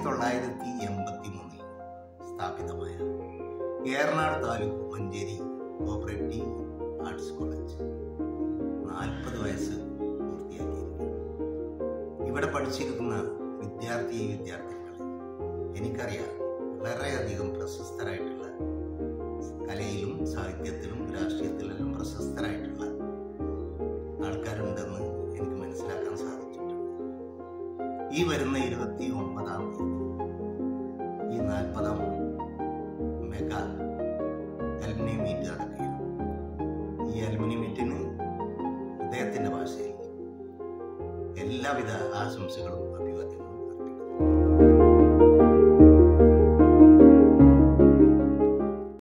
തൊള്ളായിരത്തി എൺപത്തി മൂന്നിൽ സ്ഥാപിതമായ Eranad taluk Manjeri cooperative arts college നാൽപ്പത് വയസ്സ് പൂർത്തിയാക്കിയിരിക്കുന്നു ഇവിടെ പഠിച്ചിരിക്കുന്ന വിദ്യാർത്ഥി വിദ്യാർത്ഥികളെ എനിക്കറിയാം വളരെയധികം പ്രശസ്തരായിട്ടുള്ള കലയിലും സാഹിത്യത്തിലും രാഷ്ട്രീയത്തിലെല്ലാം പ്രശസ്തരായിട്ടുള്ള ആൾക്കാരുണ്ടെന്ന് എനിക്ക് മനസ്സിലാക്കാൻ സാധിച്ചിട്ടുണ്ട് ഈ വരുന്ന ഇരുപത്തി ഒമ്പതാം തീയതി ഈ നാൽപ്പതാം മെഗാ അലുമിനി മീറ്റ് നടക്കുകയാണ് ഈ അലുമിനി മീറ്റിന് ഹൃദയത്തിന്റെ ഭാഷയിൽ എല്ലാവിധ ആശംസകളും